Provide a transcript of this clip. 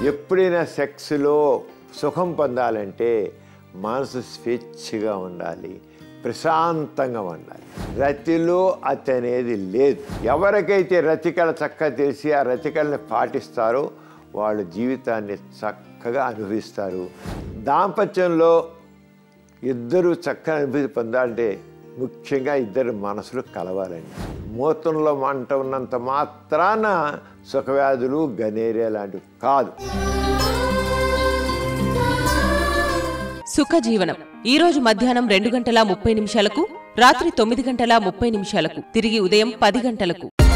ఎప్పుడైనా సెక్స్లో సుఖం పొందాలంటే మనసు స్వేచ్ఛగా ఉండాలి ప్రశాంతంగా ఉండాలి రతిలో అతి అనేది లేదు ఎవరికైతే రతికళ చక్కగా తెలిసి ఆ రతికళని పాటిస్తారో వాళ్ళు జీవితాన్ని చక్కగా అనుభవిస్తారు దాంపత్యంలో ఇద్దరు చక్కని అనుభూతి పొందాలంటే ముఖ్యంగా ఇద్దరు మనసులు కలవాలండి మూత్రంలో మంట ఉన్నంత మాత్రాన సుఖవ్యాధులు గనేరియా లాంటివి కాదు సుఖ జీవనం ఈ రోజు మధ్యాహ్నం రెండు గంటల ముప్పై నిమిషాలకు రాత్రి తొమ్మిది గంటల ముప్పై నిమిషాలకు తిరిగి ఉదయం పది గంటలకు